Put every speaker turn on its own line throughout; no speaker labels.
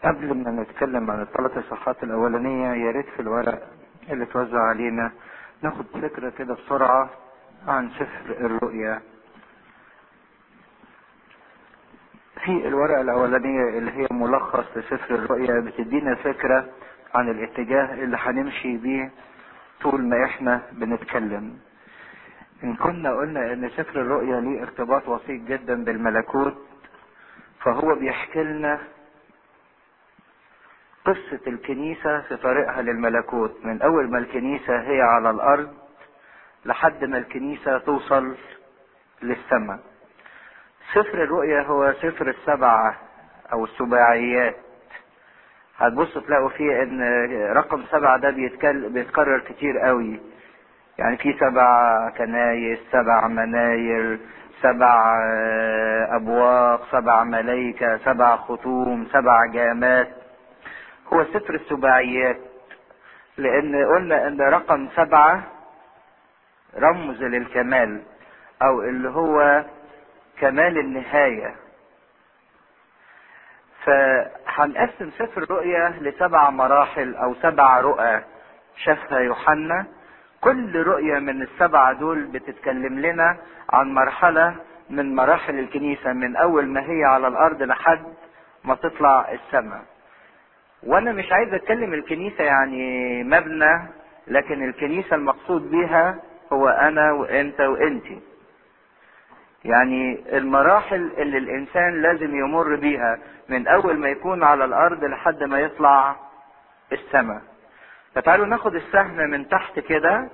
قبل ما نتكلم عن الثلاث اصحاحات الاولانيه يا ريت في الورق اللي اتوزع علينا ناخد فكره كده بسرعه عن سفر الرؤيا في الورقه الاولانيه اللي هي ملخص لسفر الرؤيا بتدينا فكره عن الاتجاه اللي هنمشي بيه طول ما احنا بنتكلم ان كنا قلنا ان سفر الرؤيا ليه ارتباط وثيق جدا بالملكوت فهو بيحكي لنا قصة الكنيسة في طريقها للملكوت من أول ما الكنيسة هي على الأرض لحد ما الكنيسة توصل للسماء. سفر الرؤيا هو سفر السبعة أو السباعيات. هتبصوا تلاقوا فيه إن رقم سبعة ده بيتكل... بيتكرر كتير قوي. يعني في سبع كنايس، سبع مناير، سبع أبواق، سبع ملايكة، سبع ختوم، سبع جامات. هو سفر السباعيات لان قلنا ان رقم سبعة رمز للكمال او اللي هو كمال النهاية فهنقسم سفر الرؤيا لسبع مراحل او سبع رؤى شافها يوحنا كل رؤية من السبعة دول بتتكلم لنا عن مرحلة من مراحل الكنيسة من اول ما هي على الارض لحد ما تطلع السماء وانا مش عايز اتكلم الكنيسة يعني مبنى لكن الكنيسة المقصود بيها هو انا وانت وانتي يعني المراحل اللي الانسان لازم يمر بيها من اول ما يكون على الارض لحد ما يطلع السماء فتعالوا ناخد السهم من تحت كده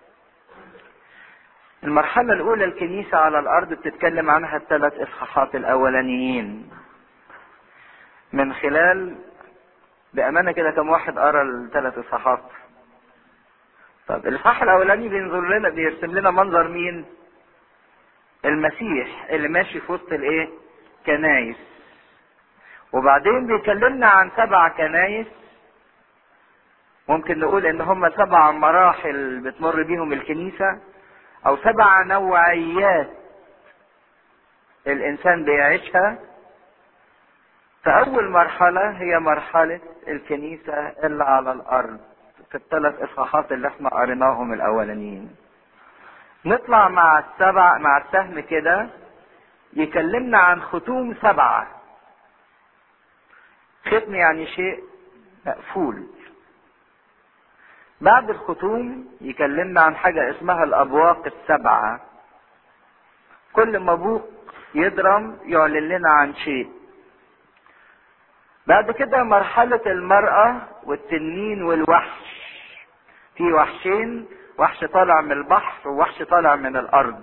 المرحلة الاولى الكنيسة على الارض بتتكلم عنها الثلاث اصحاحات الاولانيين من خلال بامانه كده كم واحد قرا الثلاث اصحاحات طب الاصحاح الاولاني بينظر لنا بيرسم لنا منظر مين المسيح اللي ماشي في وسط الايه كنايس وبعدين بيكلمنا عن سبع كنايس ممكن نقول ان هم سبع مراحل بتمر بيهم الكنيسة او سبع نوعيات الانسان بيعيشها فأول مرحلة هي مرحلة الكنيسة اللي على الأرض في الثلاث إصحاحات اللي احنا قريناهم الأولانيين. نطلع مع السبع مع السهم كده يكلمنا عن ختوم سبعة. ختم يعني شيء مقفول. بعد الختوم يكلمنا عن حاجة اسمها الأبواق السبعة. كل ما بوق يضرم يعلن لنا عن شيء. بعد كده مرحلة المرأة والتنين والوحش في وحشين وحش طالع من البحر ووحش طالع من الأرض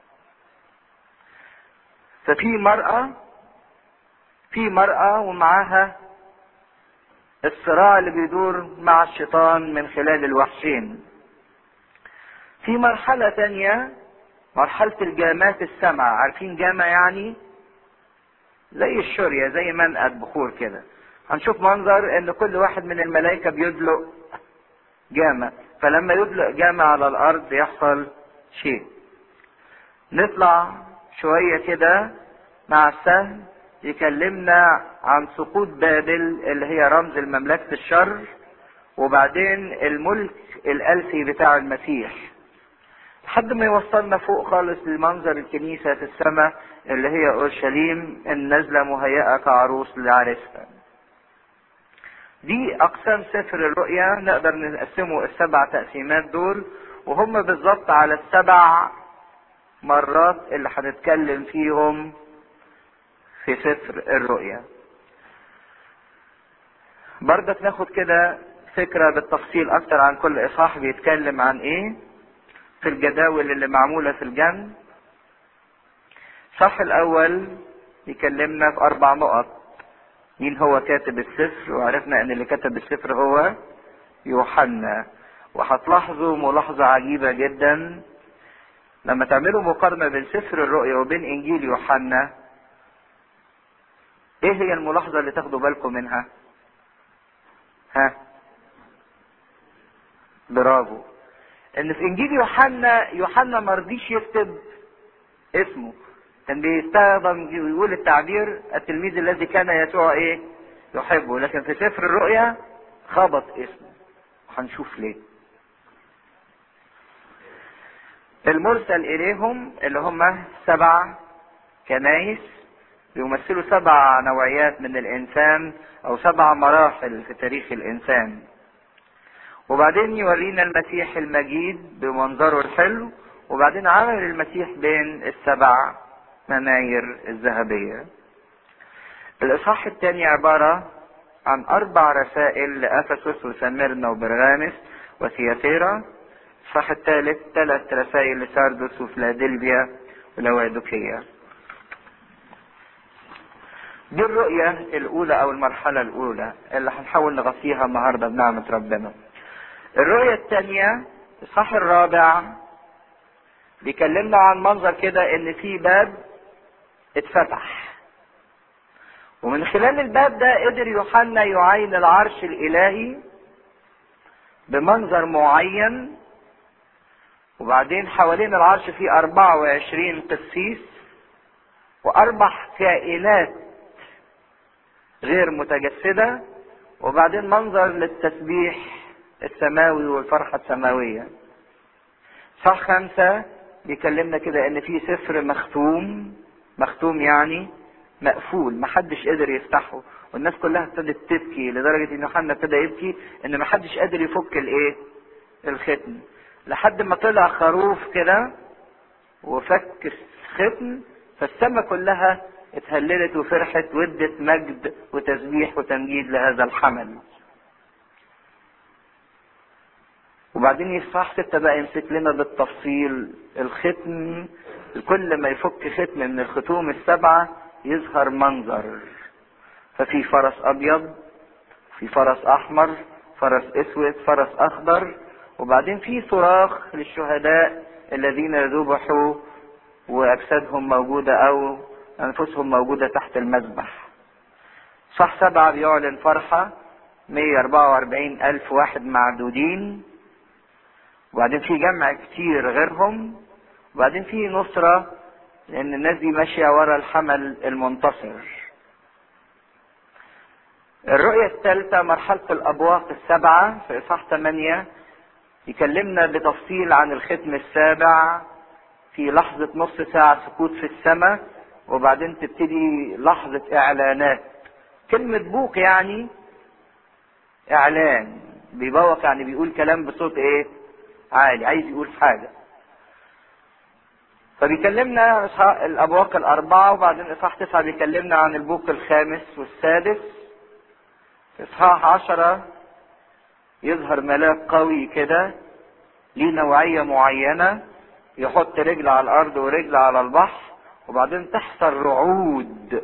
ففي مرأة في مرأة ومعاها الصراع اللي بيدور مع الشيطان من خلال الوحشين في مرحلة تانية مرحلة الجامات السمع عارفين جامة يعني زي الشورية زي منقد بخور كده هنشوف منظر ان كل واحد من الملائكة بيدلق جامع فلما يدلق جامع على الارض يحصل شيء نطلع شوية كده مع السهم يكلمنا عن سقوط بابل اللي هي رمز المملكة الشر وبعدين الملك الالفي بتاع المسيح لحد ما يوصلنا فوق خالص لمنظر الكنيسة في السماء اللي هي اورشليم النازلة مهيئة كعروس لعريسها. دي اقسام سفر الرؤيا نقدر نقسمه السبع تقسيمات دول وهم بالظبط على السبع مرات اللي هنتكلم فيهم في سفر الرؤيا. برضك ناخد كده فكرة بالتفصيل اكتر عن كل اصحاح بيتكلم عن ايه في الجداول اللي معمولة في الجنب الصح الاول يكلمنا في اربع نقط مين هو كاتب السفر وعرفنا ان اللي كتب السفر هو يوحنا وهتلاحظوا ملاحظة عجيبة جدا لما تعملوا مقارنة بين سفر الرؤيا وبين انجيل يوحنا ايه هي الملاحظة اللي تاخدوا بالكم منها ها برافو ان في انجيل يوحنا يوحنا ما رضيش يكتب اسمه كان بيستخدم يقول التعبير التلميذ الذي كان يسوع ايه يحبه لكن في سفر الرؤيا خبط اسمه هنشوف ليه المرسل اليهم اللي هم سبع كنايس بيمثلوا سبع نوعيات من الانسان او سبع مراحل في تاريخ الانسان وبعدين يورينا المسيح المجيد بمنظره الحلو وبعدين عمل المسيح بين السبع مناير الذهبية الإصحاح الثاني عبارة عن أربع رسائل لأفسس وسميرنا وبرغامس وثياتيرا الإصحاح الثالث ثلاث رسائل لساردس وفلادلفيا ولوادوكية دي الرؤية الأولى أو المرحلة الأولى اللي هنحاول نغطيها النهاردة بنعمة ربنا. الرؤية الثانية الإصحاح الرابع بيكلمنا عن منظر كده إن في باب اتفتح. ومن خلال الباب ده قدر يوحنا يعاين العرش الإلهي بمنظر معين وبعدين حوالين العرش في 24 قسيس وأربع كائنات غير متجسدة وبعدين منظر للتسبيح السماوي والفرحة السماوية صح خمسة بيكلمنا كده ان في سفر مختوم مختوم يعني مقفول محدش قدر يفتحه والناس كلها ابتدت تبكي لدرجة ان يوحنا ابتدى يبكي ان محدش قادر يفك الايه الختم لحد ما طلع خروف كده وفك الختم فالسماء كلها اتهللت وفرحت وادت مجد وتسبيح وتمجيد لهذا الحمل وبعدين يصح ستة بقى يمسك لنا بالتفصيل الختم كل ما يفك ختم من الختوم السبعة يظهر منظر ففي فرس أبيض في فرس أحمر فرس أسود فرس أخضر وبعدين في صراخ للشهداء الذين ذبحوا وأجسادهم موجودة أو أنفسهم موجودة تحت المذبح صح سبعة بيعلن فرحة 144 ألف واحد معدودين وبعدين في جمع كتير غيرهم وبعدين في نصرة لأن الناس دي ماشية ورا الحمل المنتصر الرؤية الثالثة مرحلة الأبواق السبعة في إصحاح 8 يكلمنا بتفصيل عن الختم السابع في لحظة نص ساعة سكوت في السماء وبعدين تبتدي لحظة إعلانات كلمة بوق يعني إعلان بيبوق يعني بيقول كلام بصوت إيه؟ عالي عايز يقول حاجة فبيكلمنا الأبواق الأربعة وبعدين إصحاح تسعة بيكلمنا عن البوق الخامس والسادس إصحاح عشرة يظهر ملاك قوي كده ليه نوعية معينة يحط رجل على الأرض ورجل على البحر وبعدين تحصل رعود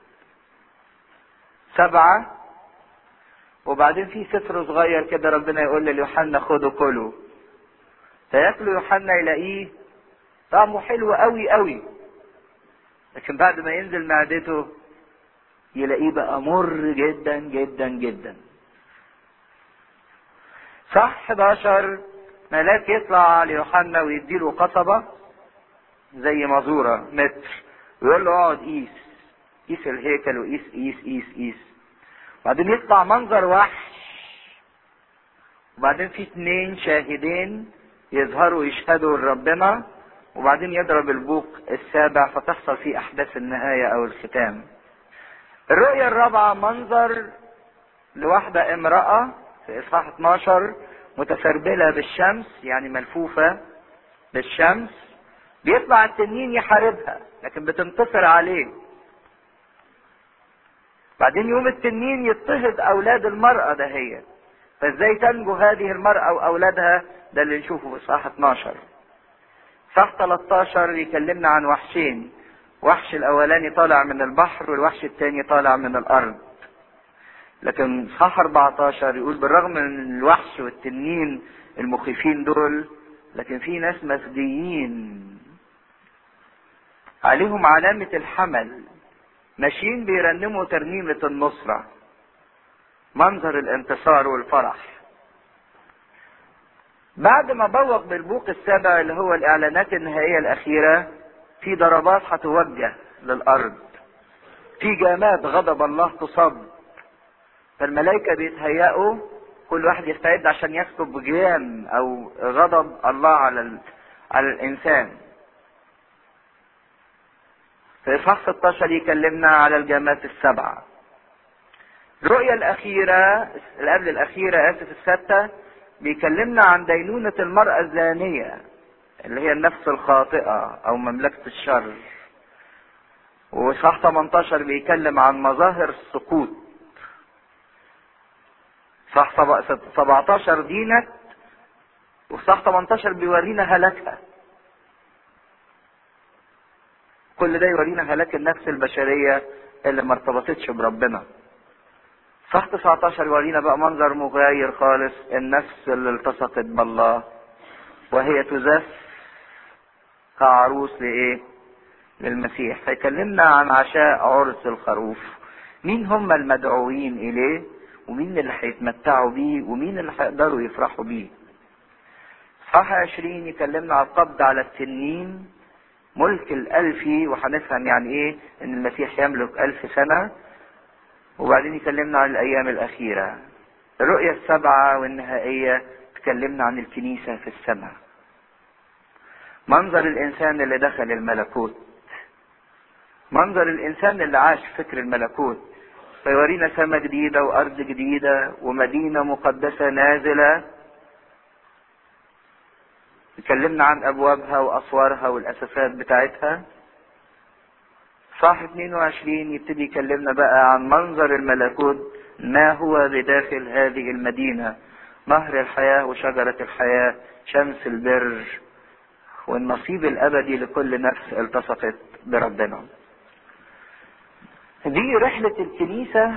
سبعة وبعدين في سفر صغير كده ربنا يقول ليوحنا خده كله فياكله يوحنا يلاقيه طعمه حلو قوي قوي لكن بعد ما ينزل معدته يلاقيه بقى مر جدا جدا جدا صح 11 ملاك يطلع ليوحنا ويديله قصبة زي مزورة متر ويقول له اقعد قيس قيس الهيكل وقيس قيس قيس قيس بعدين يطلع منظر وحش وبعدين في اتنين شاهدين يظهروا يشهدوا لربنا وبعدين يضرب البوق السابع فتحصل فيه احداث النهاية او الختام الرؤية الرابعة منظر لواحدة امرأة في اصحاح 12 متسربلة بالشمس يعني ملفوفة بالشمس بيطلع التنين يحاربها لكن بتنتصر عليه بعدين يوم التنين يضطهد اولاد المرأة دهيت فازاي تنجو هذه المرأة واولادها ده اللي نشوفه في اصحاح 12 صح 13 يكلمنا عن وحشين وحش الاولاني طالع من البحر والوحش الثاني طالع من الارض لكن صح 14 يقول بالرغم من الوحش والتنين المخيفين دول لكن في ناس مفديين عليهم علامة الحمل ماشيين بيرنموا ترنيمة النصرة منظر الانتصار والفرح بعد ما بوق بالبوق السابع اللي هو الاعلانات النهائية الاخيرة في ضربات هتوجه للارض في جامات غضب الله تصب فالملائكة بيتهيأوا كل واحد يستعد عشان يسكب جيام او غضب الله على ال... على الانسان في اصحاح 16 يكلمنا على الجامات السبعه الرؤية الأخيرة اللي قبل الأخيرة آسف الستة بيكلمنا عن دينونة المرأة الزانية اللي هي النفس الخاطئة أو مملكة الشر وصح 18 بيتكلم عن مظاهر السقوط صح 17 دينت وصح 18 بيورينا هلاكها كل ده يورينا هلاك النفس البشرية اللي ما ارتبطتش بربنا صح 19 يورينا بقى منظر مغاير خالص النفس اللي التصقت بالله وهي تزف كعروس لايه للمسيح فيكلمنا عن عشاء عرس الخروف مين هم المدعوين اليه ومين اللي هيتمتعوا بيه ومين اللي هيقدروا يفرحوا بيه صح 20 يكلمنا على القبض على التنين ملك الألفي وهنفهم يعني ايه ان المسيح يملك ألف سنة وبعدين يكلمنا عن الأيام الأخيرة الرؤية السبعة والنهائية تكلمنا عن الكنيسة في السماء منظر الإنسان اللي دخل الملكوت منظر الإنسان اللي عاش فكر الملكوت فيورينا سماء جديدة وأرض جديدة ومدينة مقدسة نازلة اتكلمنا عن أبوابها وأسوارها والأساسات بتاعتها صح 22 يبتدي يكلمنا بقى عن منظر الملكوت ما هو بداخل هذه المدينة نهر الحياة وشجرة الحياة شمس البر والنصيب الأبدي لكل نفس التصقت بربنا دي رحلة الكنيسة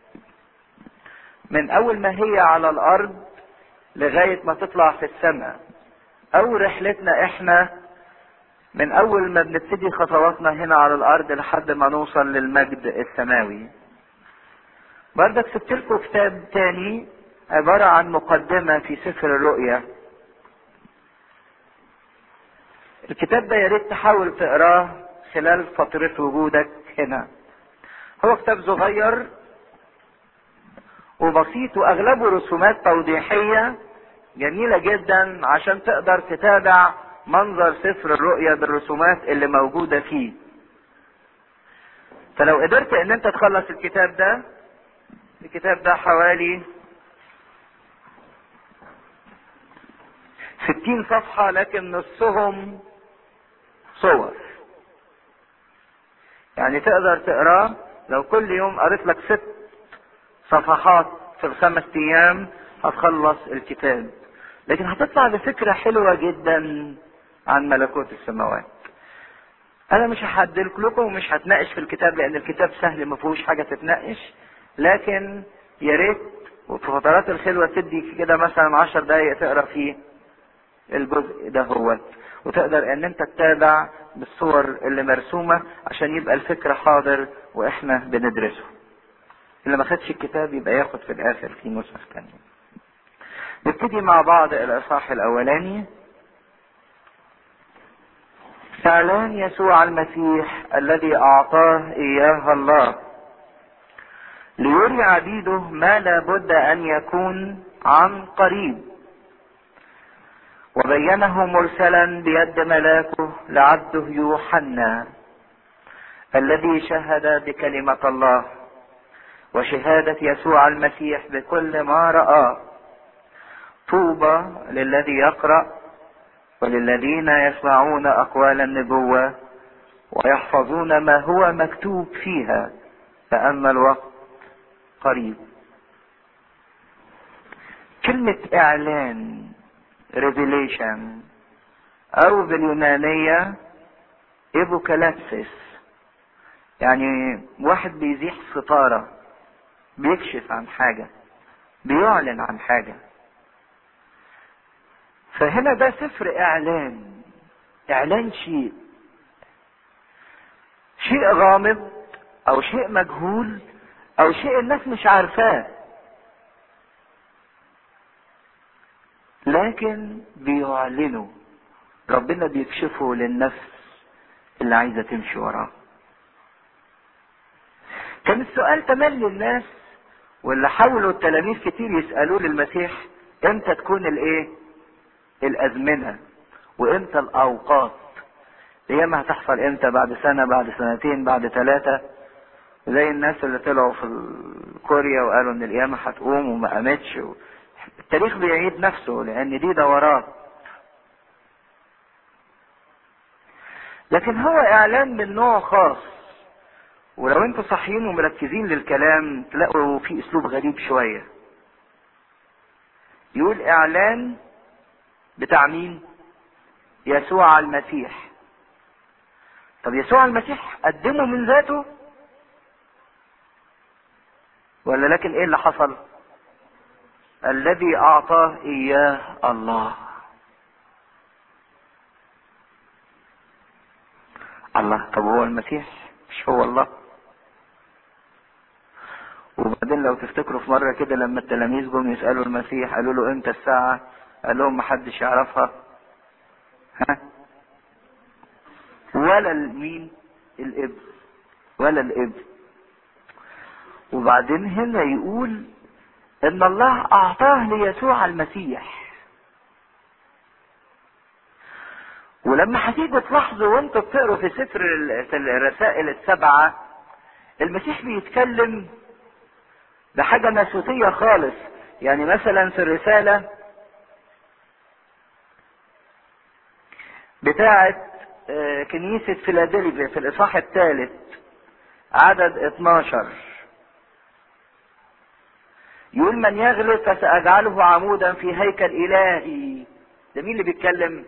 من أول ما هي على الأرض لغاية ما تطلع في السماء أو رحلتنا إحنا من اول ما بنبتدي خطواتنا هنا على الارض لحد ما نوصل للمجد السماوي بردك سبت لكم كتاب تاني عبارة عن مقدمة في سفر الرؤيا الكتاب ده يا ريت تحاول تقراه خلال فترة وجودك هنا هو كتاب صغير وبسيط واغلبه رسومات توضيحية جميلة جدا عشان تقدر تتابع منظر سفر الرؤيا بالرسومات اللي موجودة فيه فلو قدرت ان انت تخلص الكتاب ده الكتاب ده حوالي ستين صفحة لكن نصهم صور يعني تقدر تقراه لو كل يوم قريت لك ست صفحات في الخمس ايام هتخلص الكتاب لكن هتطلع بفكرة حلوة جدا عن ملكوت السماوات انا مش هحدد لكم ومش هتناقش في الكتاب لان الكتاب سهل ما فيهوش حاجه تتناقش لكن يا ريت وفي فترات الخلوه تدي كده مثلا عشر دقايق تقرا فيه الجزء ده هو وتقدر ان انت تتابع بالصور اللي مرسومه عشان يبقى الفكر حاضر واحنا بندرسه اللي ما خدش الكتاب يبقى ياخد في الاخر في نسخ تانية نبتدي مع بعض الاصحاح الاولاني اعلان يسوع المسيح الذي اعطاه اياه الله ليري عبيده ما لا بد ان يكون عن قريب وبينه مرسلا بيد ملاكه لعبده يوحنا الذي شهد بكلمة الله وشهادة يسوع المسيح بكل ما رأى طوبى للذي يقرأ وللذين يسمعون اقوال النبوة ويحفظون ما هو مكتوب فيها فان الوقت قريب كلمة اعلان revelation او باليونانية ايبوكالابسيس يعني واحد بيزيح ستارة بيكشف عن حاجة بيعلن عن حاجة فهنا ده سفر اعلان اعلان شيء شيء غامض او شيء مجهول او شيء الناس مش عارفاه لكن بيعلنوا ربنا بيكشفه للنفس اللي عايزة تمشي وراه كان السؤال تملي الناس واللي حاولوا التلاميذ كتير يسألوه للمسيح امتى تكون الايه الازمنة وامتى الاوقات القيامة هتحصل امتى بعد سنة بعد سنتين بعد ثلاثة زي الناس اللي طلعوا في كوريا وقالوا ان القيامة هتقوم وما قامتش التاريخ بيعيد نفسه لان دي دورات لكن هو اعلان من نوع خاص ولو انتوا صاحيين ومركزين للكلام تلاقوا في اسلوب غريب شوية يقول اعلان بتاع مين يسوع المسيح طب يسوع المسيح قدمه من ذاته ولا لكن ايه اللي حصل الذي اعطاه اياه الله الله طب هو المسيح مش هو الله وبعدين لو تفتكروا في مرة كده لما التلاميذ جم يسألوا المسيح قالوا له امتى الساعة قال لهم محدش يعرفها ها ولا المين الابن ولا الابن وبعدين هنا يقول ان الله اعطاه ليسوع المسيح ولما هتيجوا تلاحظوا وانتوا بتقروا في سفر في الرسائل السبعة المسيح بيتكلم بحاجة ناسوتية خالص يعني مثلا في الرسالة بتاعة كنيسة فيلادلفيا في الإصحاح الثالث عدد 12 يقول من يغلب فسأجعله عمودا في هيكل إلهي ده مين اللي بيتكلم؟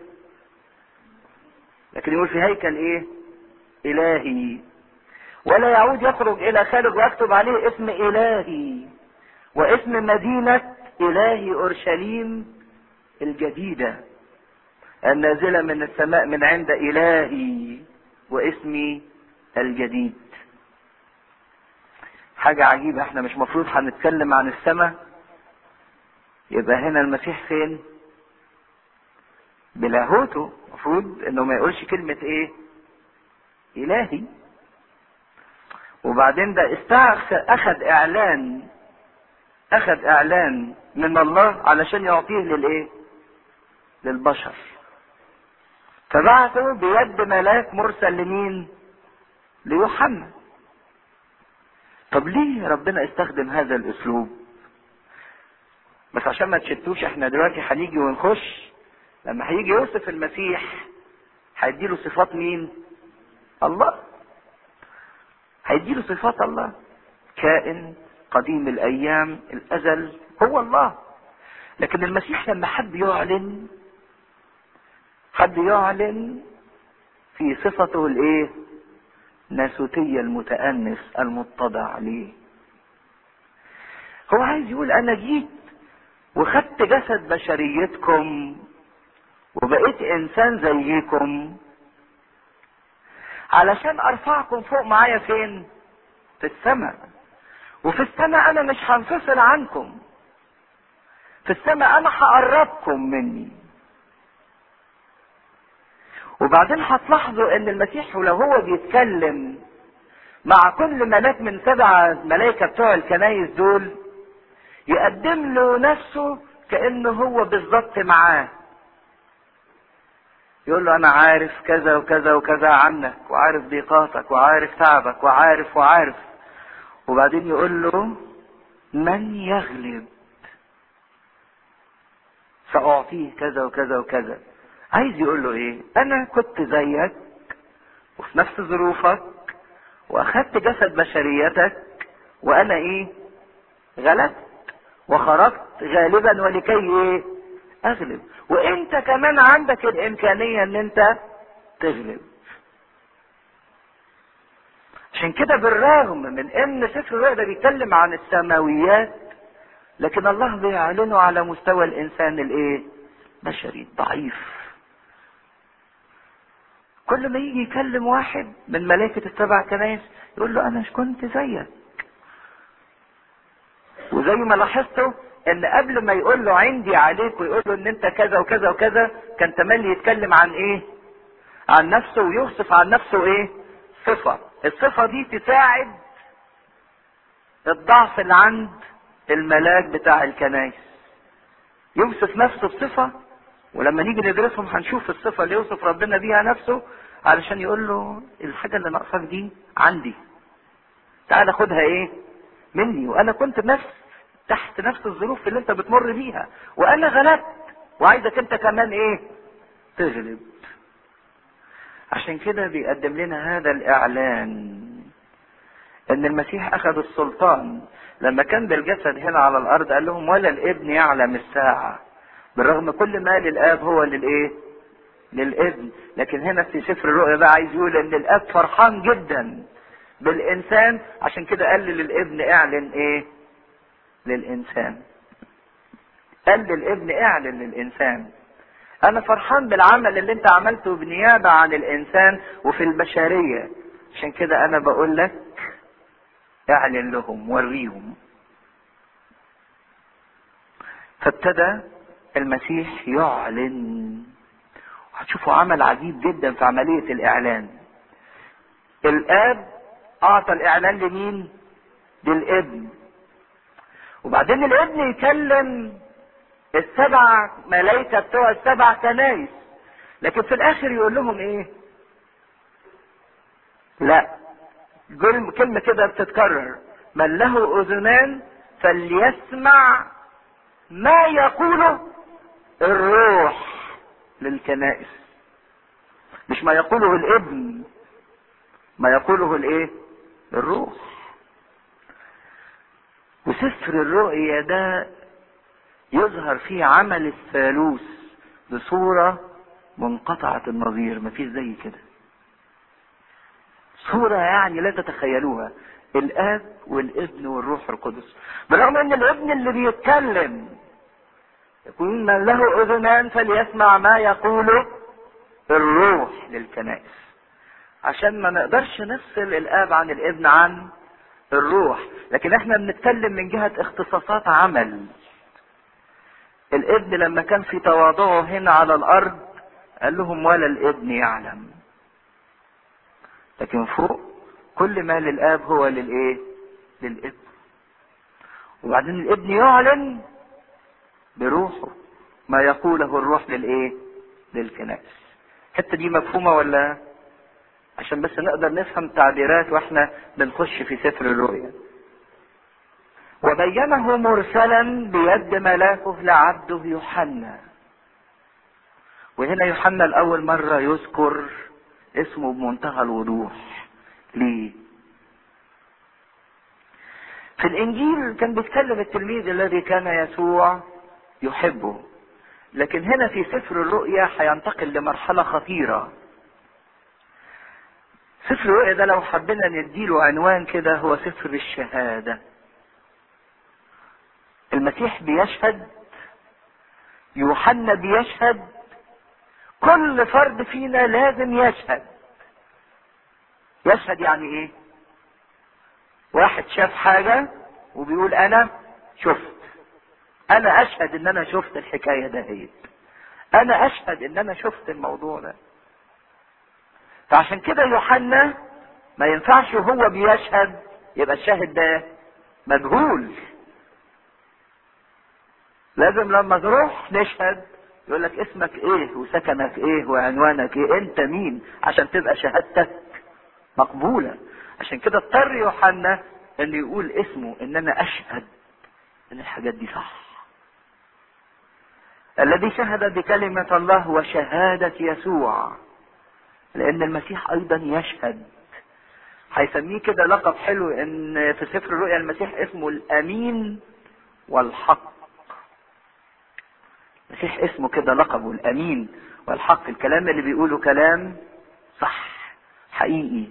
لكن يقول في هيكل إيه؟ إلهي ولا يعود يخرج إلى خارج ويكتب عليه اسم إلهي واسم مدينة إلهي أورشليم الجديدة النازلة من السماء من عند إلهي واسمي الجديد حاجة عجيبة احنا مش مفروض هنتكلم عن السماء يبقى هنا المسيح فين بلاهوته مفروض انه ما يقولش كلمة ايه الهي وبعدين ده استعخ اخذ اعلان اخذ اعلان من الله علشان يعطيه للايه للبشر فبعثه بيد ملاك مرسل لمين ليوحنا طب ليه ربنا استخدم هذا الاسلوب بس عشان ما تشتوش احنا دلوقتي هنيجي ونخش لما هيجي يوصف المسيح هيديله صفات مين الله هيديله صفات الله كائن قديم الايام الازل هو الله لكن المسيح لما حب يعلن حب يعلن في صفته الايه ناسوتية المتأنس المتضع عليه هو عايز يقول انا جيت وخدت جسد بشريتكم وبقيت انسان زيكم علشان ارفعكم فوق معايا فين في السماء وفي السماء انا مش هنفصل عنكم في السماء انا هقربكم مني وبعدين هتلاحظوا ان المسيح ولو هو بيتكلم مع كل ملاك من سبع ملائكة بتوع الكنايس دول يقدم له نفسه كأنه هو بالظبط معاه يقول له انا عارف كذا وكذا وكذا عنك وعارف ضيقاتك وعارف تعبك وعارف وعارف وبعدين يقول له من يغلب سأعطيه كذا وكذا وكذا عايز يقول له ايه انا كنت زيك وفي نفس ظروفك واخدت جسد بشريتك وانا ايه غلبت وخرجت غالبا ولكي ايه اغلب وانت كمان عندك الامكانيه ان انت تغلب عشان كده بالرغم من ان سفر الرؤيا ده بيتكلم عن السماويات لكن الله بيعلنه على مستوى الانسان الايه بشري ضعيف كل ما يجي يكلم واحد من ملائكة السبع كنايس يقول له انا كنت زيك وزي ما لاحظتوا ان قبل ما يقول له عندي عليك ويقول له ان انت كذا وكذا وكذا كان تملي يتكلم عن ايه عن نفسه ويوصف عن نفسه ايه صفة الصفة دي تساعد الضعف اللي عند الملاك بتاع الكنائس يوصف نفسه بصفة ولما نيجي ندرسهم هنشوف الصفة اللي يوصف ربنا بيها نفسه علشان يقول له الحاجة اللي ناقصاك دي عندي تعال خدها ايه مني وانا كنت نفس تحت نفس الظروف اللي انت بتمر بيها وانا غلبت وعايزك انت كمان ايه تغلب عشان كده بيقدم لنا هذا الاعلان ان المسيح اخذ السلطان لما كان بالجسد هنا على الارض قال لهم ولا الابن يعلم الساعة بالرغم كل ما للاب هو للايه للابن لكن هنا في سفر الرؤيا بقى عايز يقول ان الاب فرحان جدا بالانسان عشان كده قال للابن اعلن ايه للانسان قال للابن اعلن للانسان انا فرحان بالعمل اللي انت عملته بنيابة عن الانسان وفي البشرية عشان كده انا بقول لك اعلن لهم وريهم فابتدى المسيح يعلن هتشوفوا عمل عجيب جدا في عملية الاعلان الاب اعطى الاعلان لمين للابن وبعدين الابن يكلم السبع ملائكة بتوع السبع كنايس لكن في الاخر يقول لهم ايه لا كلمة كده بتتكرر من له اذنان فليسمع ما يقوله الروح للكنائس مش ما يقوله الابن ما يقوله الايه الروح وسفر الرؤيا ده يظهر فيه عمل الثالوث بصورة منقطعة النظير مفيش زي كده صورة يعني لا تتخيلوها الاب والابن والروح القدس بالرغم ان الابن اللي بيتكلم يكون من له اذنان فليسمع ما يقوله الروح للكنائس عشان ما نقدرش نفصل الاب عن الابن عن الروح لكن احنا بنتكلم من جهة اختصاصات عمل الابن لما كان في تواضعه هنا على الارض قال لهم ولا الابن يعلم لكن فوق كل ما للاب هو للايه للابن وبعدين الابن يعلن بروحه ما يقوله الروح للايه للكنائس الحته دي مفهومه ولا عشان بس نقدر نفهم تعبيرات واحنا بنخش في سفر الرؤيا وبينه مرسلا بيد ملاكه لعبده يوحنا وهنا يوحنا لأول مرة يذكر اسمه بمنتهى الوضوح ليه في الانجيل كان بيتكلم التلميذ الذي كان يسوع يحبه لكن هنا في سفر الرؤيا هينتقل لمرحلة خطيرة سفر الرؤيا ده لو حبينا نديله عنوان كده هو سفر الشهادة المسيح بيشهد يوحنا بيشهد كل فرد فينا لازم يشهد يشهد يعني ايه واحد شاف حاجة وبيقول انا شفت انا اشهد ان انا شفت الحكاية دهيت انا اشهد ان انا شفت الموضوع ده فعشان كده يوحنا ما ينفعش وهو بيشهد يبقى الشاهد ده مجهول لازم لما تروح نشهد يقول لك اسمك ايه وسكنك ايه وعنوانك ايه انت مين عشان تبقى شهادتك مقبولة عشان كده اضطر يوحنا انه يقول اسمه ان انا اشهد ان الحاجات دي صح الذي شهد بكلمة الله وشهادة يسوع لان المسيح ايضا يشهد هيسميه كده لقب حلو ان في سفر الرؤيا المسيح اسمه الامين والحق المسيح اسمه كده لقبه الامين والحق الكلام اللي بيقوله كلام صح حقيقي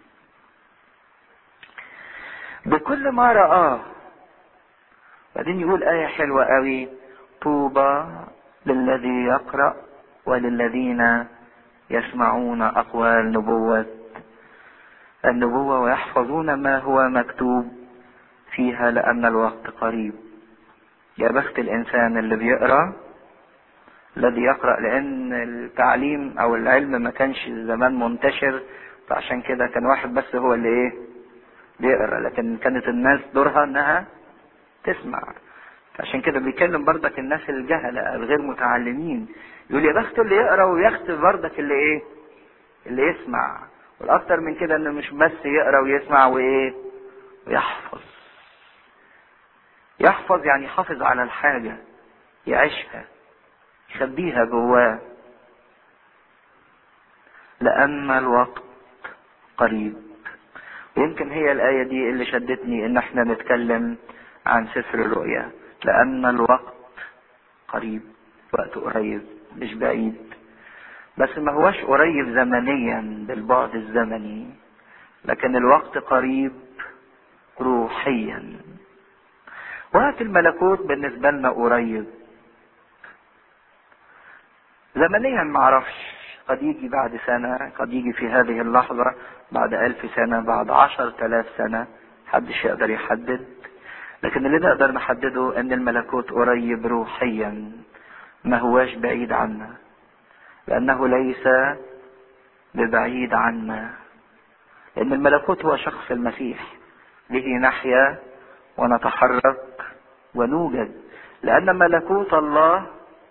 بكل ما رآه بعدين يقول آية حلوة قوي طوبى للذي يقرأ وللذين يسمعون أقوال نبوة النبوة ويحفظون ما هو مكتوب فيها لأن الوقت قريب يا بخت الإنسان اللي بيقرأ الذي يقرأ لأن التعليم أو العلم ما كانش زمان منتشر فعشان كده كان واحد بس هو اللي إيه بيقرأ لكن كانت الناس دورها إنها تسمع عشان كده بيكلم برضك الناس الجهلة الغير متعلمين يقول يا بخت اللي يقرا ويخت برضك اللي ايه اللي يسمع والاكتر من كده انه مش بس يقرا ويسمع وايه ويحفظ يحفظ يعني يحافظ على الحاجة يعيشها يخبيها جواه لأن الوقت قريب ويمكن هي الآية دي اللي شدتني إن احنا نتكلم عن سفر الرؤيا لأن الوقت قريب وقت قريب مش بعيد بس ما هوش قريب زمنيا بالبعد الزمني لكن الوقت قريب روحيا وقت الملكوت بالنسبة لنا قريب زمنيا معرفش قد يجي بعد سنة قد يجي في هذه اللحظة بعد ألف سنة بعد عشر تلاف سنة محدش يقدر يحدد لكن اللي نقدر نحدده ان الملكوت قريب روحيا ما هواش بعيد عنا لانه ليس ببعيد عنا لان الملكوت هو شخص المسيح به نحيا ونتحرك ونوجد لان ملكوت الله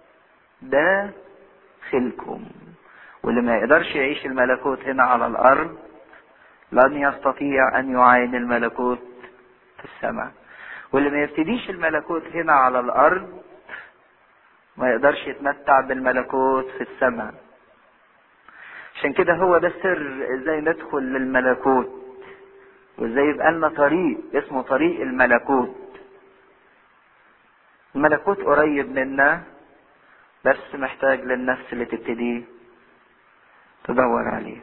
داخلكم واللي ما يقدرش يعيش الملكوت هنا على الارض لن يستطيع ان يعاين الملكوت في السماء واللي ما يبتديش الملكوت هنا على الارض ما يقدرش يتمتع بالملكوت في السماء عشان كده هو ده السر ازاي ندخل للملكوت وازاي يبقى لنا طريق اسمه طريق الملكوت الملكوت قريب منا بس محتاج للنفس اللي تبتدي تدور عليه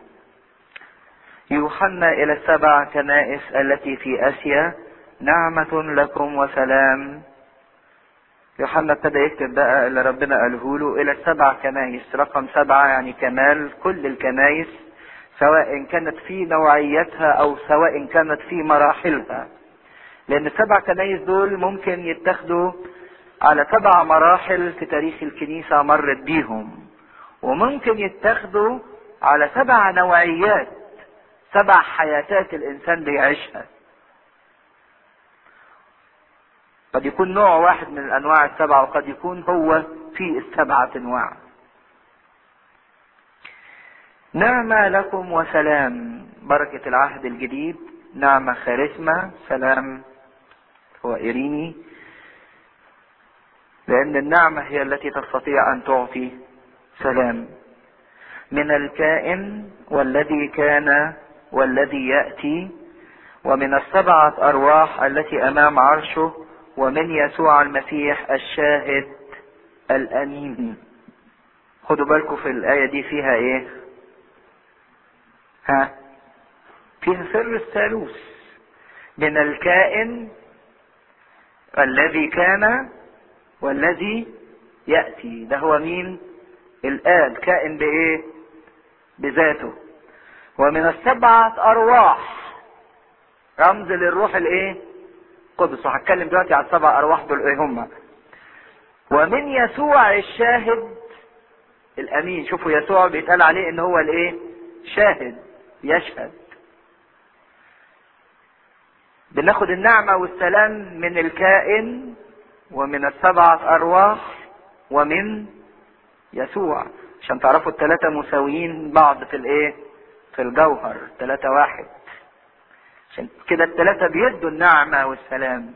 يوحنا الى السبع كنائس التي في اسيا نعمة لكم وسلام يوحنا ابتدى يكتب بقى اللي ربنا قاله له الى السبع كنايس رقم سبعة يعني كمال كل الكنايس سواء كانت في نوعيتها او سواء كانت في مراحلها لان السبع كنايس دول ممكن يتاخدوا على سبع مراحل في تاريخ الكنيسة مرت بيهم وممكن يتاخدوا على سبع نوعيات سبع حياتات الانسان بيعيشها قد يكون نوع واحد من الانواع السبعه وقد يكون هو في السبعه انواع نعمة لكم وسلام بركة العهد الجديد نعمة خارسمة سلام هو إيريني لأن النعمة هي التي تستطيع أن تعطي سلام من الكائن والذي كان والذي يأتي ومن السبعة أرواح التي أمام عرشه ومن يسوع المسيح الشاهد الأمين خدوا بالكم في الآية دي فيها إيه؟ ها؟ فيها سر الثالوث من الكائن الذي كان والذي يأتي ده هو مين؟ الآب كائن بإيه؟ بذاته ومن السبعة أرواح رمز للروح الإيه؟ قدس وهتكلم دلوقتي على السبع ارواح دول ايه هم ومن يسوع الشاهد الامين شوفوا يسوع بيتقال عليه ان هو الايه شاهد يشهد بناخد النعمة والسلام من الكائن ومن السبعة أرواح ومن يسوع عشان تعرفوا الثلاثة مساويين بعض في الإيه؟ في الجوهر ثلاثة واحد عشان كده الثلاثة بيدوا النعمة والسلام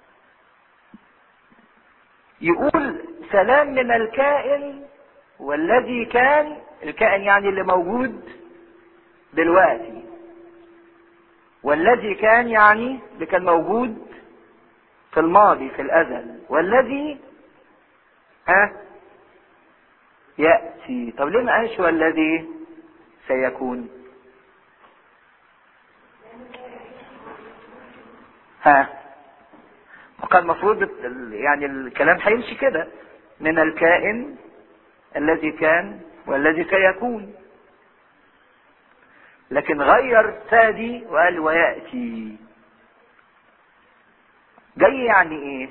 يقول سلام من الكائن والذي كان الكائن يعني اللي موجود دلوقتي والذي كان يعني اللي كان موجود في الماضي في الازل والذي ها ياتي طب ليه ما قالش والذي سيكون ها وكان المفروض يعني الكلام هيمشي كده من الكائن الذي كان والذي سيكون لكن غير سادي وقال ويأتي جاي يعني ايه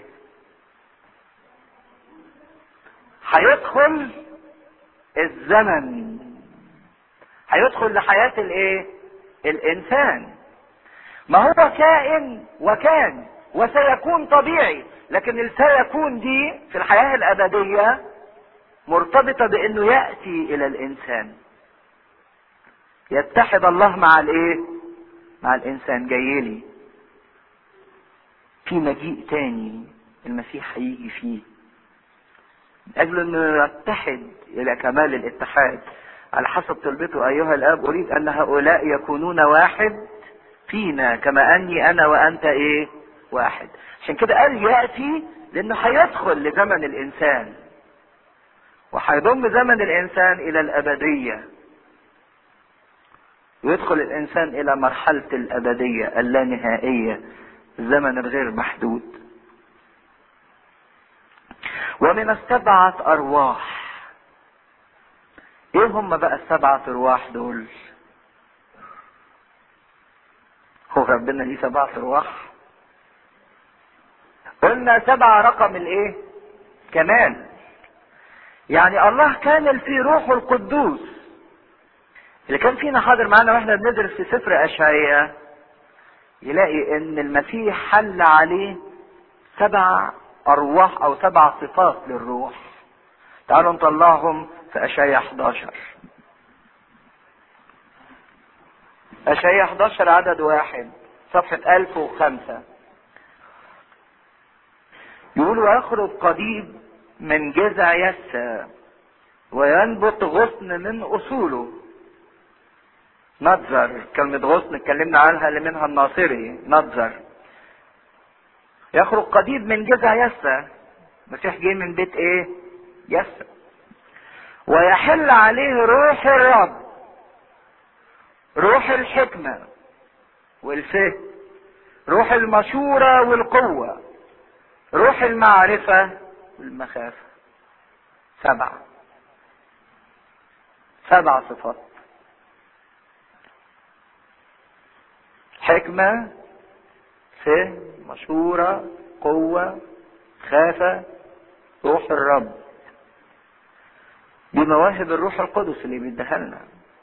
هيدخل الزمن هيدخل لحياة الايه الانسان ما هو كائن وكان وسيكون طبيعي لكن السيكون دي في الحياة الأبدية مرتبطة بأنه يأتي إلى الإنسان يتحد الله مع الإيه؟ مع الإنسان جايلي في مجيء تاني المسيح هيجي فيه من أجل أنه يتحد إلى كمال الاتحاد على حسب طلبته أيها الآب أريد أن هؤلاء يكونون واحد فينا كما أني أنا وأنت إيه واحد عشان كده قال يأتي لأنه هيدخل لزمن الإنسان وهيضم زمن الإنسان إلى الأبدية ويدخل الإنسان إلى مرحلة الأبدية اللانهائية الزمن الغير محدود ومن السبعة أرواح إيه هم بقى السبعة أرواح دول؟ هو ربنا ليه سبعة أرواح؟ قلنا سبعة رقم الإيه؟ كمال يعني الله كامل في روحه القدوس اللي كان فينا حاضر معانا واحنا بندرس في سفر اشعياء يلاقي ان المسيح حل عليه سبع ارواح او سبع صفات للروح تعالوا نطلعهم في اشعياء 11 اشعياء 11 عدد واحد صفحة 1005 يقول ويخرج قضيب من جذع يسى وينبت غصن من اصوله نظر كلمة غصن اتكلمنا عنها اللي منها الناصري نظر يخرج قضيب من جذع يسى المسيح جه من بيت ايه يسى ويحل عليه روح الرب روح الحكمة والفهم روح المشورة والقوة روح المعرفة والمخافة سبعة سبع صفات حكمة فهم مشورة قوة خافة روح الرب دي مواهب الروح القدس اللي بيديها لنا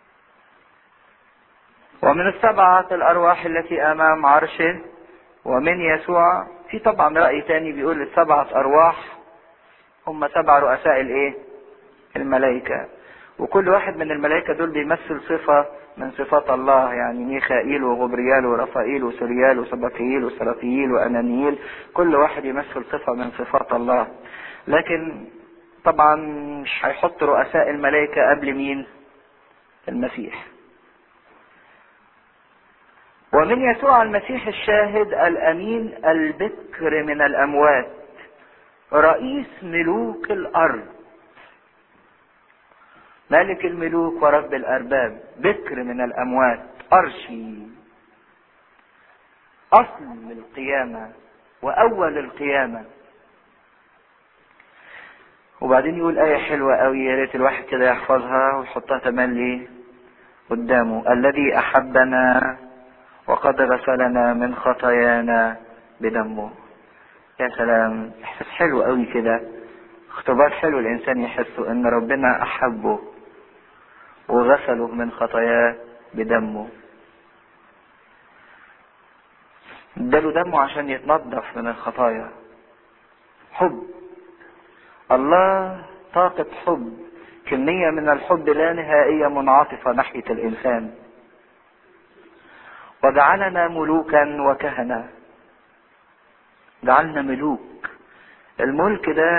ومن السبعة الأرواح التي أمام عرشه ومن يسوع في طبعا رأي تاني بيقول السبعة أرواح هم سبع رؤساء الإيه؟ الملائكة وكل واحد من الملائكة دول بيمثل صفة من صفات الله يعني ميخائيل وغبريال ورفائيل وسوريال وسبقيل وسرافيل وأنانيل كل واحد يمثل صفة من صفات الله لكن طبعا مش هيحط رؤساء الملائكة قبل مين المسيح ومن يسوع المسيح الشاهد الأمين البكر من الأموات رئيس ملوك الأرض ملك الملوك ورب الأرباب بكر من الأموات أرشي أصل القيامة وأول القيامة وبعدين يقول آية حلوة أوي يا ريت الواحد كده يحفظها ويحطها تملي قدامه الذي أحبنا وقد غسلنا من خطايانا بدمه يا سلام إحساس حلو أوي كده اختبار حلو الإنسان يحسه إن ربنا أحبه وغسله من خطاياه بدمه اداله دمه عشان يتنظف من الخطايا حب الله طاقة حب كمية من الحب لا نهائية منعطفة ناحية الإنسان وجعلنا ملوكا وكهنة جعلنا ملوك الملك ده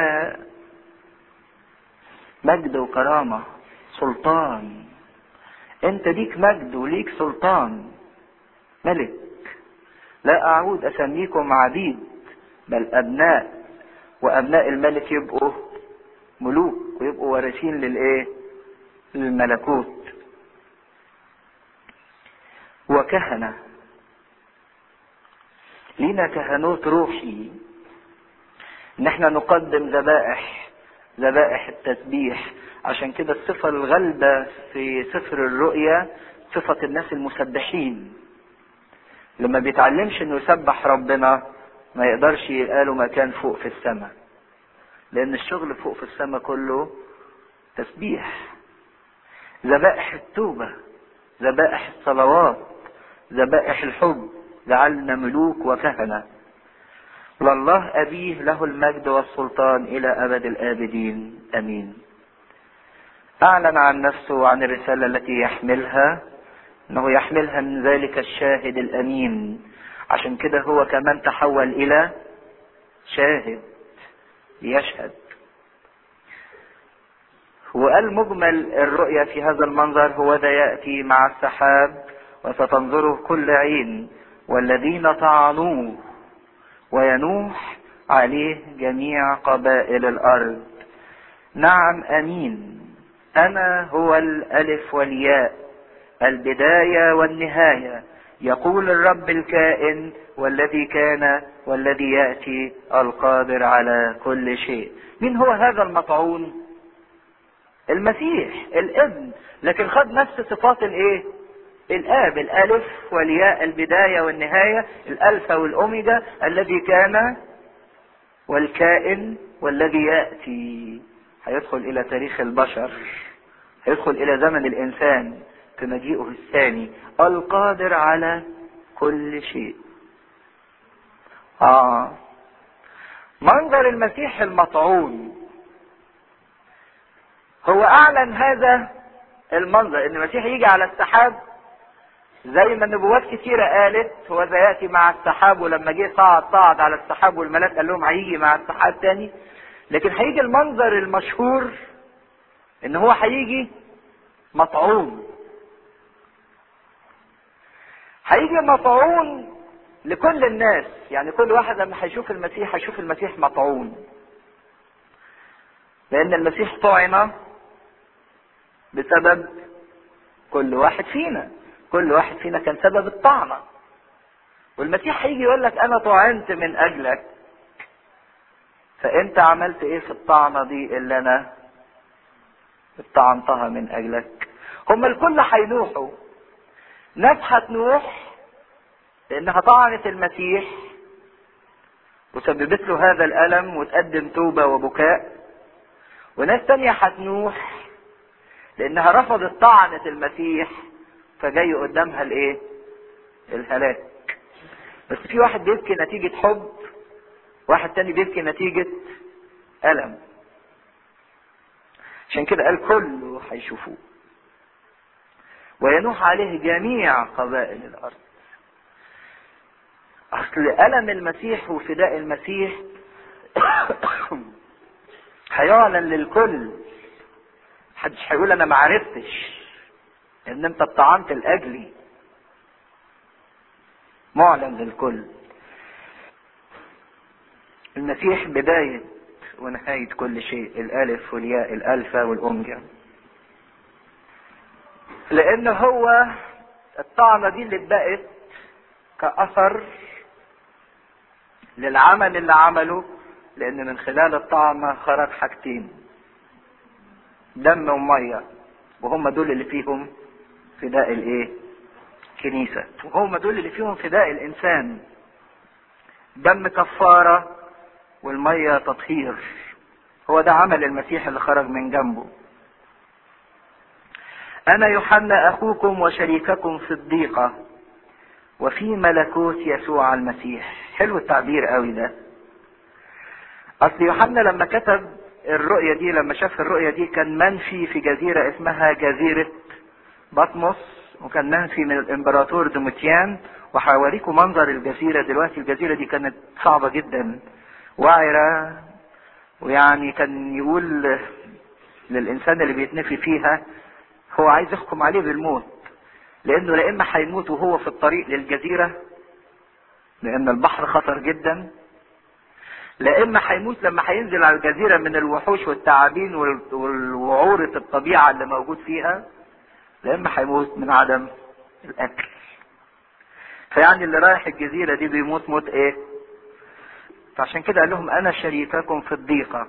مجد وكرامة سلطان انت ليك مجد وليك سلطان ملك لا اعود اسميكم عبيد بل ابناء وابناء الملك يبقوا ملوك ويبقوا وارثين للايه للملكوت وكهنه لينا كهنوت روحي ان احنا نقدم ذبائح ذبائح التسبيح عشان كده الصفة الغالبة في سفر الرؤيا صفة الناس المسبحين لما بيتعلمش انه يسبح ربنا ما يقدرش يلقى له مكان فوق في السماء لان الشغل فوق في السماء كله تسبيح ذبائح التوبة ذبائح الصلوات ذبائح الحب جعلنا ملوك وكهنة لله أبيه له المجد والسلطان إلى أبد الآبدين أمين أعلن عن نفسه وعن الرسالة التي يحملها أنه يحملها من ذلك الشاهد الأمين عشان كده هو كمان تحول إلى شاهد يشهد وقال مجمل الرؤيا في هذا المنظر هو ذا يأتي مع السحاب وستنظره كل عين والذين طعنوه وينوح عليه جميع قبائل الأرض نعم أمين أنا هو الألف والياء البداية والنهاية يقول الرب الكائن والذي كان والذي يأتي القادر على كل شيء مين هو هذا المطعون المسيح الابن لكن خد نفس صفات الايه الاب الالف والياء البدايه والنهايه الالفا والاوميجا الذي كان والكائن والذي ياتي هيدخل الى تاريخ البشر هيدخل الى زمن الانسان في مجيئه الثاني القادر على كل شيء اه منظر المسيح المطعون هو اعلن هذا المنظر ان المسيح يجي على السحاب زي ما النبوات كتيرة قالت هو ذا يأتي مع السحاب ولما جه صعد صعد على السحاب والملاك قال لهم هيجي مع السحاب تاني لكن هيجي المنظر المشهور ان هو هيجي مطعون هيجي مطعون لكل الناس يعني كل واحد لما هيشوف المسيح هيشوف المسيح مطعون لان المسيح طعن بسبب كل واحد فينا كل واحد فينا كان سبب الطعنة والمسيح هيجي يقول لك انا طعنت من اجلك فانت عملت ايه في الطعنة دي اللي انا طعنتها من اجلك هم الكل هينوحوا ناس هتنوح لانها طعنت المسيح وسببت له هذا الالم وتقدم توبة وبكاء وناس تانية هتنوح لانها رفضت طعنة المسيح فجاي قدامها الايه الهلاك بس في واحد بيبكي نتيجة حب واحد تاني بيبكي نتيجة ألم عشان كده قال كله هيشوفوه وينوح عليه جميع قبائل الأرض أصل ألم المسيح وفداء المسيح هيعلن للكل محدش هيقول أنا معرفتش ان انت اتطعنت لاجلي معلن للكل المسيح بداية ونهاية كل شيء الالف والياء الالفا والاوميجا لان هو الطعنة دي اللي اتبقت كأثر للعمل اللي عمله لان من خلال الطعنة خرج حاجتين دم ومية وهم دول اللي فيهم فداء الايه كنيسة وهم دول اللي فيهم فداء الانسان دم كفارة والمية تطهير هو ده عمل المسيح اللي خرج من جنبه انا يوحنا اخوكم وشريككم في الضيقة وفي ملكوت يسوع المسيح حلو التعبير قوي ده اصل يوحنا لما كتب الرؤية دي لما شاف الرؤية دي كان منفي في جزيرة اسمها جزيرة بطمس وكان منفي من الامبراطور دوميتيان وهوريكم منظر الجزيرة دلوقتي الجزيرة دي كانت صعبة جدا وعرة ويعني كان يقول للإنسان اللي بيتنفي فيها هو عايز يحكم عليه بالموت لأنه لا إما هيموت وهو في الطريق للجزيرة لأن البحر خطر جدا لا إما هيموت لما هينزل على الجزيرة من الوحوش والتعابين والوعورة الطبيعة اللي موجود فيها لا إما هيموت من عدم الأكل فيعني اللي رايح الجزيرة دي بيموت موت إيه؟ فعشان كده قال لهم أنا شريككم في الضيقة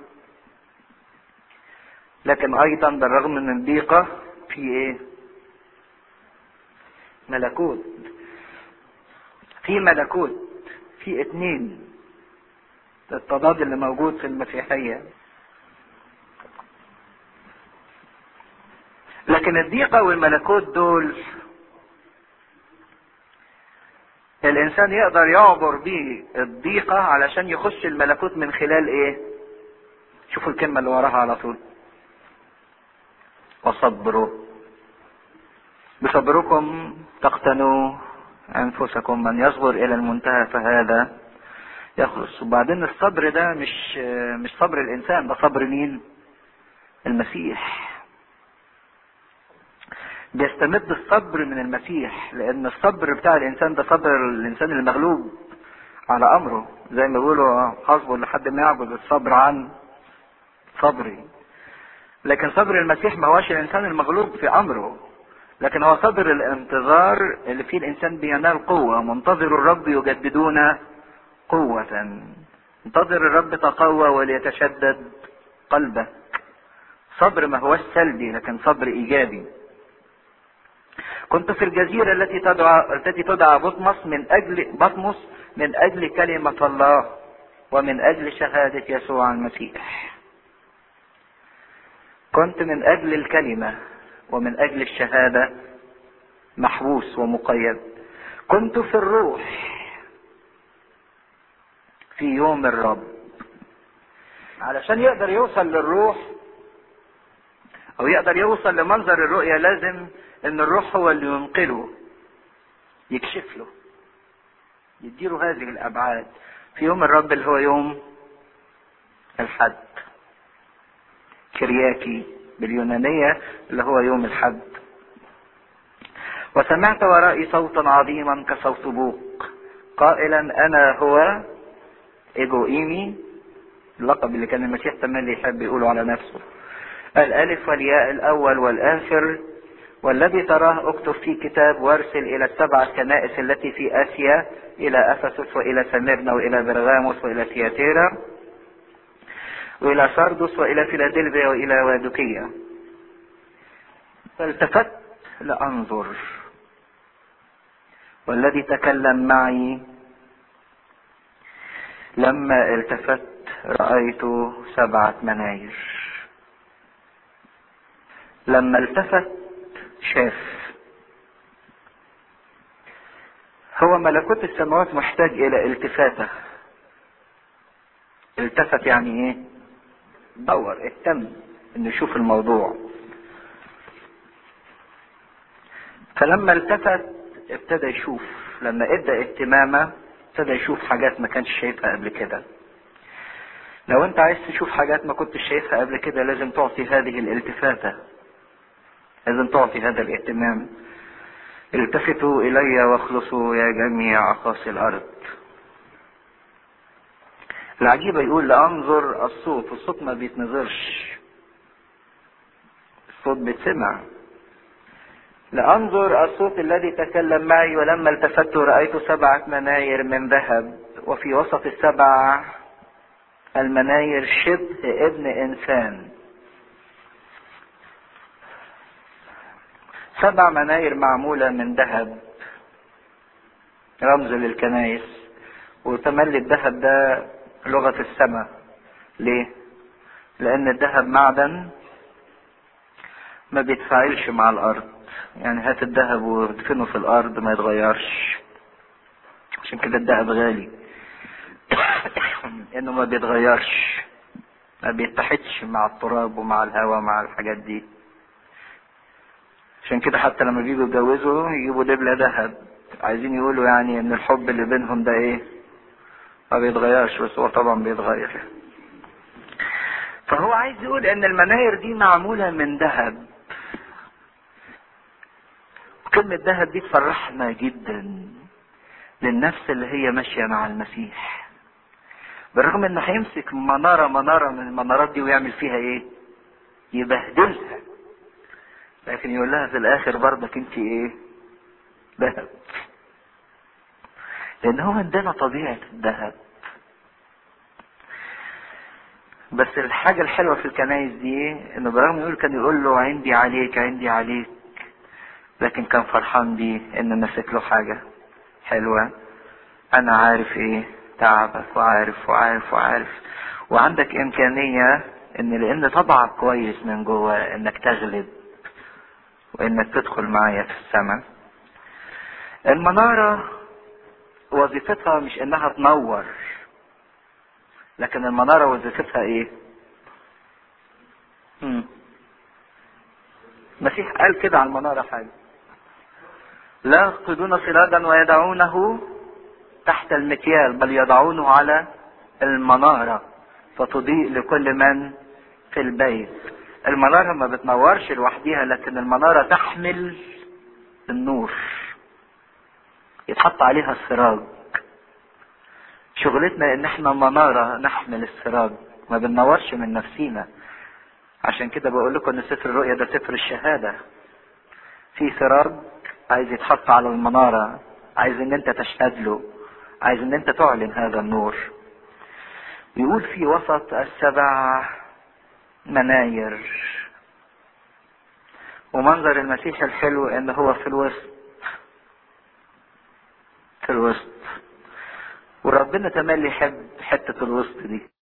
لكن أيضا بالرغم من الضيقة في إيه؟ ملكوت في ملكوت في اتنين التضاد اللي موجود في المسيحية لكن الضيقة والملكوت دول الانسان يقدر يعبر بيه الضيقة علشان يخش الملكوت من خلال ايه شوفوا الكلمة اللي وراها على طول وصبروا بصبركم تقتنوا انفسكم من يصبر الى المنتهى فهذا يخلص وبعدين الصبر ده مش مش صبر الانسان ده صبر مين المسيح بيستمد الصبر من المسيح لان الصبر بتاع الانسان ده صبر الانسان المغلوب على امره زي ما بيقولوا حسبه لحد ما يعبد الصبر عن صبري لكن صبر المسيح ما هوش الانسان المغلوب في امره لكن هو صبر الانتظار اللي فيه الانسان بينال قوة منتظر الرب يجددون قوة انتظر الرب تقوى وليتشدد قلبك صبر ما هوش سلبي لكن صبر ايجابي كنت في الجزيرة التي تدعى التي تدعى بطمس من أجل بطمس من أجل كلمة الله ومن أجل شهادة يسوع المسيح. كنت من أجل الكلمة ومن أجل الشهادة محبوس ومقيد. كنت في الروح في يوم الرب. علشان يقدر يوصل للروح أو يقدر يوصل لمنظر الرؤية لازم ان الروح هو اللي ينقله يكشف له يديله هذه الابعاد في يوم الرب اللي هو يوم الحد كرياكي باليونانية اللي هو يوم الحد وسمعت ورائي صوتا عظيما كصوت بوق قائلا انا هو ايجوئيمي اللقب اللي كان المسيح تملي يحب يقوله على نفسه الالف والياء الاول والاخر والذي تراه اكتب في كتاب وارسل الى السبع الكنائس التي في اسيا الى افسس والى سميرنا والى برغاموس والى تياتيرا والى سردس والى فيلادلفيا والى وادوكية فالتفت لانظر والذي تكلم معي لما التفت رأيت سبعة مناير لما التفت شاف هو ملكوت السماوات محتاج الى التفاته التفت يعني ايه دور اهتم انه يشوف الموضوع فلما التفت ابتدى يشوف لما ادى اهتمامه ابتدى يشوف حاجات ما كانش شايفها قبل كده لو انت عايز تشوف حاجات ما كنتش شايفها قبل كده لازم تعطي هذه الالتفاته لازم تعطي هذا الاهتمام التفتوا الي واخلصوا يا جميع اقاصي الارض العجيبة يقول لانظر الصوت الصوت ما بيتنظرش الصوت بيتسمع لانظر الصوت الذي تكلم معي ولما التفت رأيت سبعة مناير من ذهب وفي وسط السبع المناير شبه ابن انسان سبع مناير معمولة من ذهب رمز للكنايس وتملي الذهب ده لغة السماء ليه؟ لأن الذهب معدن ما بيتفاعلش مع الأرض يعني هات الذهب وادفنه في الأرض ما يتغيرش عشان كده الذهب غالي إنه ما بيتغيرش ما بيتحدش مع التراب ومع الهواء مع الحاجات دي عشان كده حتى لما بيجوا يتجوزوا يجيبوا دبلة ذهب عايزين يقولوا يعني ان الحب اللي بينهم ده ايه ما بيتغيرش بس هو طبعا بيتغير فهو عايز يقول ان المناير دي معمولة من ذهب كلمة ذهب دي تفرحنا جدا للنفس اللي هي ماشية مع المسيح بالرغم انه هيمسك منارة منارة من المنارات دي ويعمل فيها ايه يبهدلها لكن يقول لها في الاخر برضك انت ايه ذهب لان هو ادانا طبيعة الذهب بس الحاجة الحلوة في الكنايس دي انه برغم يقول كان يقول له عندي عليك عندي عليك لكن كان فرحان بيه ان ماسك له حاجة حلوة انا عارف ايه تعبك وعارف وعارف وعارف وعندك امكانية ان لان طبعك كويس من جوه انك تغلب وانك تدخل معايا في السماء المنارة وظيفتها مش انها تنور لكن المنارة وظيفتها ايه مم. المسيح قال كده على المنارة حاجة لا يفقدون سراجا ويدعونه تحت المكيال بل يضعونه على المنارة فتضيء لكل من في البيت المنارة ما بتنورش لوحديها لكن المنارة تحمل النور يتحط عليها السراج شغلتنا ان احنا منارة نحمل السراج ما بننورش من نفسينا عشان كده بقول لكم ان سفر الرؤيا ده سفر الشهادة في سراج عايز يتحط على المنارة عايز ان انت تشهد له عايز ان انت تعلن هذا النور يقول في وسط السبع مناير ومنظر المسيح الحلو ان هو في الوسط في الوسط وربنا تملي يحب حتة الوسط دي